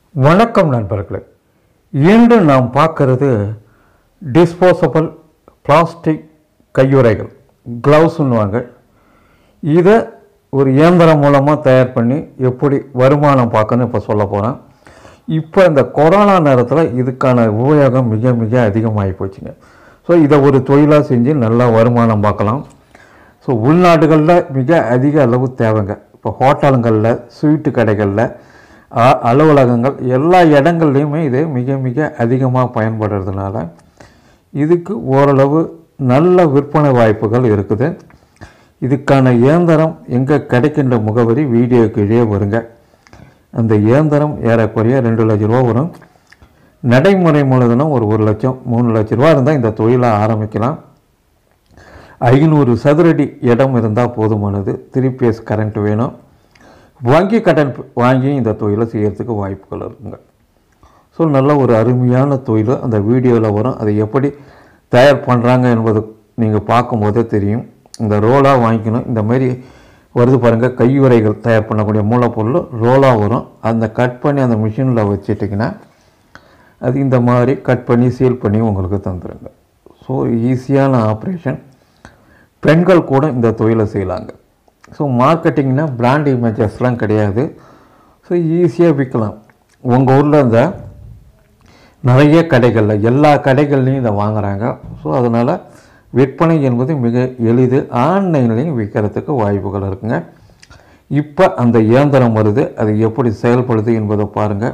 வணக்கம் நண்பர்களே இன்று நாம் பார்க்கறது டிஸ்போசபிள் பிளாஸ்டிக் கையுறைகள் க்ளவுஸ்ன்னுவாங்க இதை ஒரு இயந்திரம் மூலமாக தயார் பண்ணி எப்படி வருமானம் பார்க்கணும் இப்போ சொல்ல போகிறேன் இப்போ இந்த கொரோனா நேரத்தில் இதுக்கான உபயோகம் மிக மிக அதிகமாகி போச்சுங்க ஸோ இதை ஒரு தொழிலாக செஞ்சு நல்லா வருமானம் பார்க்கலாம் ஸோ உள்நாடுகளில் மிக அதிக அளவு தேவைங்க இப்போ ஹோட்டலுங்களில் ஸ்வீட்டு கடைகளில் அ- அலுவலகங்கள் எல்லா இடங்கள்லையுமே இது மிக மிக அதிகமாக பயன்படுறதுனால இதுக்கு ஓரளவு நல்ல விற்பனை வாய்ப்புகள் இருக்குது இதுக்கான இயந்திரம் எங்கே கிடைக்கின்ற முகவரி வீடியோ கீழே வருங்க அந்த இயந்திரம் ஏறக்குறைய ரெண்டு லட்ச ரூபா வரும் நடைமுறை மூலதனம் ஒரு ஒரு லட்சம் மூணு லட்ச ரூபா இருந்தால் இந்த தொழிலை ஆரம்பிக்கலாம் ஐநூறு சதுரடி இடம் இருந்தால் போதுமானது த்ரீ பேஸ் கரண்ட் வேணும் வங்கி கடன் வாங்கி இந்த தொழிலை செய்யறதுக்கு வாய்ப்புகள் இருக்குங்க ஸோ நல்ல ஒரு அருமையான தொழில் அந்த வீடியோவில் வரும் அதை எப்படி தயார் பண்ணுறாங்க என்பது நீங்கள் பார்க்கும்போதே தெரியும் இந்த ரோலாக வாங்கிக்கணும் இந்த மாதிரி வருது பாருங்கள் கையுறைகள் தயார் பண்ணக்கூடிய மூலப்பொருள் ரோலாக வரும் அந்த கட் பண்ணி அந்த மிஷினில் வச்சிட்டிங்கன்னா அது இந்த மாதிரி கட் பண்ணி சீல் பண்ணி உங்களுக்கு தந்துடுங்க ஸோ ஈஸியான ஆப்ரேஷன் பெண்கள் கூட இந்த தொழிலை செய்யலாங்க ஸோ மார்க்கெட்டிங்னா பிராண்ட் இமேஜஸ்லாம் கிடையாது ஸோ ஈஸியாக விற்கலாம் உங்கள் ஊரில் இந்த நிறைய கடைகளில் எல்லா கடைகள்லையும் இதை வாங்குறாங்க ஸோ அதனால் விற்பனை என்பது மிக எளிது ஆன்லைன்லேயும் விற்கிறதுக்கு வாய்ப்புகள் இருக்குங்க இப்போ அந்த இயந்திரம் வருது அது எப்படி செயல்படுது என்பதை பாருங்கள்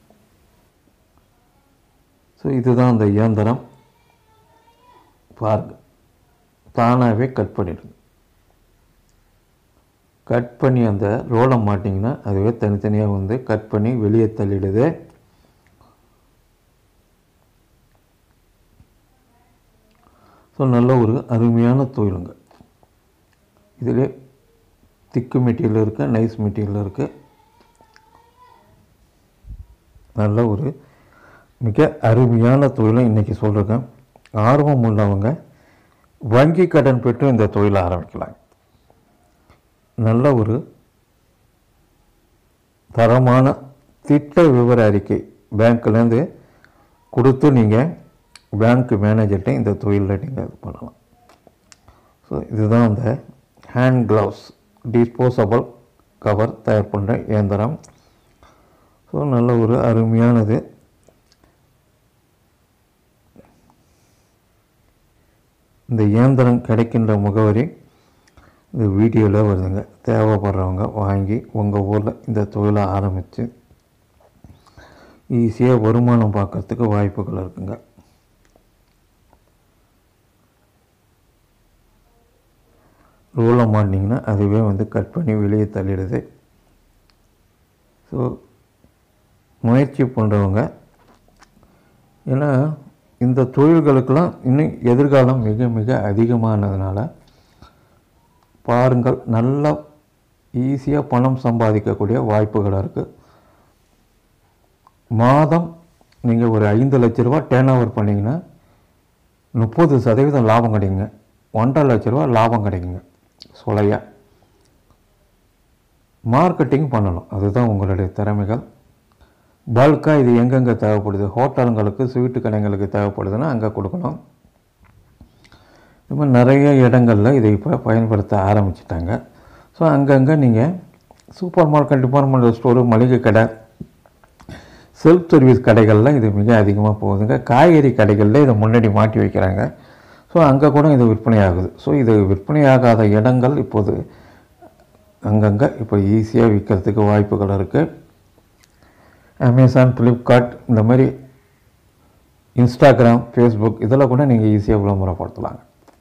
ஸோ இதுதான் அந்த இயந்திரம் பாருங்க தானாகவே கட் பண்ணிடுங்க கட் பண்ணி அந்த ரோலை மாட்டிங்கன்னா அதுவே தனித்தனியாக வந்து கட் பண்ணி வெளியே தள்ளிடுது ஸோ நல்ல ஒரு அருமையான தொழிலுங்க இதிலே திக்கு மெட்டீரியல் இருக்குது நைஸ் மெட்டீரியல் இருக்குது நல்ல ஒரு மிக அருமையான தொழிலை இன்றைக்கி சொல்லிருக்கேன் ஆர்வம் உள்ளவங்க வங்கி கடன் பெற்று இந்த தொழிலை ஆரம்பிக்கலாம் நல்ல ஒரு தரமான திட்ட விவர அறிக்கை பேங்க்லேருந்து கொடுத்து நீங்கள் பேங்க் மேனேஜர்கிட்ட இந்த தொழிலில் நீங்கள் இது பண்ணலாம் ஸோ இதுதான் அந்த ஹேண்ட் க்ளவுஸ் டிஸ்போசபிள் கவர் தயார் பண்ணுற இயந்திரம் ஸோ நல்ல ஒரு அருமையானது இந்த இயந்திரம் கிடைக்கின்ற முகவரி இந்த வீடியோவில் வருதுங்க தேவைப்படுறவங்க வாங்கி உங்கள் ஊரில் இந்த தொழிலை ஆரம்பித்து ஈஸியாக வருமானம் பார்க்கறதுக்கு வாய்ப்புகள் இருக்குங்க ரோலை மாட்டினீங்கன்னா அதுவே வந்து கட் பண்ணி வெளியே தள்ளிடுது ஸோ முயற்சி பண்ணுறவங்க ஏன்னா இந்த தொழில்களுக்கெல்லாம் இன்னும் எதிர்காலம் மிக மிக அதிகமானதுனால பாருங்கள் நல்ல ஈஸியாக பணம் சம்பாதிக்கக்கூடிய வாய்ப்புகள் இருக்குது மாதம் நீங்கள் ஒரு ஐந்து லட்ச ரூபா டேர்ன் ஓவர் பண்ணிங்கன்னா முப்பது சதவீதம் லாபம் கிடைக்குங்க ஒன்றரை லட்ச ரூபா லாபம் கிடைக்குங்க சொலையா மார்க்கெட்டிங் பண்ணணும் அதுதான் உங்களுடைய திறமைகள் பல்காக இது எங்கெங்கே தேவைப்படுது ஹோட்டலுங்களுக்கு ஸ்வீட்டு கடைங்களுக்கு தேவைப்படுதுன்னா அங்கே கொடுக்கணும் இது மாதிரி நிறைய இடங்களில் இதை இப்போ பயன்படுத்த ஆரம்பிச்சிட்டாங்க ஸோ அங்கங்கே நீங்கள் சூப்பர் மார்க்கெட் டிபார்ட்மெண்டல் ஸ்டோரு மளிகை கடை செல்ஃப் சர்வீஸ் கடைகளில் இது மிக அதிகமாக போகுதுங்க காய்கறி கடைகளில் இதை முன்னாடி மாட்டி வைக்கிறாங்க ஸோ அங்கே கூட இது விற்பனை ஆகுது ஸோ இது விற்பனையாகாத இடங்கள் இப்போது அங்கங்கே இப்போ ஈஸியாக விற்கிறதுக்கு வாய்ப்புகள் இருக்குது அமேசான் ஃப்ளிப்கார்ட் இந்த மாதிரி இன்ஸ்டாகிராம் ஃபேஸ்புக் இதில் கூட நீங்கள் ஈஸியாக விளம்பரப்படுத்தலாங்க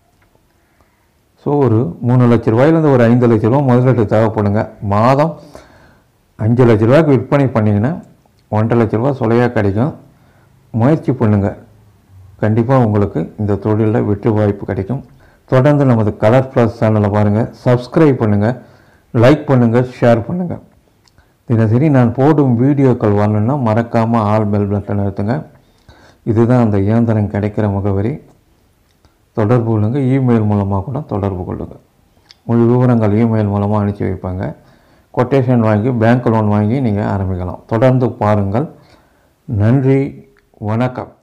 ஸோ ஒரு மூணு லட்ச ரூபாயிலேருந்து ஒரு ஐந்து லட்ச ரூபா முதலீட்டு தேவைப்படுங்க மாதம் அஞ்சு லட்ச ரூபாய்க்கு விற்பனை பண்ணிங்கன்னா ஒன்றரை லட்ச ரூபா சொலையாக கிடைக்கும் முயற்சி பண்ணுங்கள் கண்டிப்பாக உங்களுக்கு இந்த தொழிலில் வெற்றி வாய்ப்பு கிடைக்கும் தொடர்ந்து நமது கலர் ப்ளஸ் சேனலை பாருங்கள் சப்ஸ்கிரைப் பண்ணுங்கள் லைக் பண்ணுங்கள் ஷேர் பண்ணுங்கள் தினசரி நான் போடும் வீடியோக்கள் வரணுன்னா மறக்காமல் ஆல் பெல் பட்டன் அழுத்துங்க இதுதான் அந்த இயந்திரம் கிடைக்கிற முகவரி தொடர்பு கொள்ளுங்க இமெயில் மூலமாக கூட தொடர்பு கொள்ளுங்க முழு விவரங்கள் இமெயில் மூலமாக அனுப்பிச்சி வைப்பாங்க கொட்டேஷன் வாங்கி பேங்க் லோன் வாங்கி நீங்கள் ஆரம்பிக்கலாம் தொடர்ந்து பாருங்கள் நன்றி வணக்கம்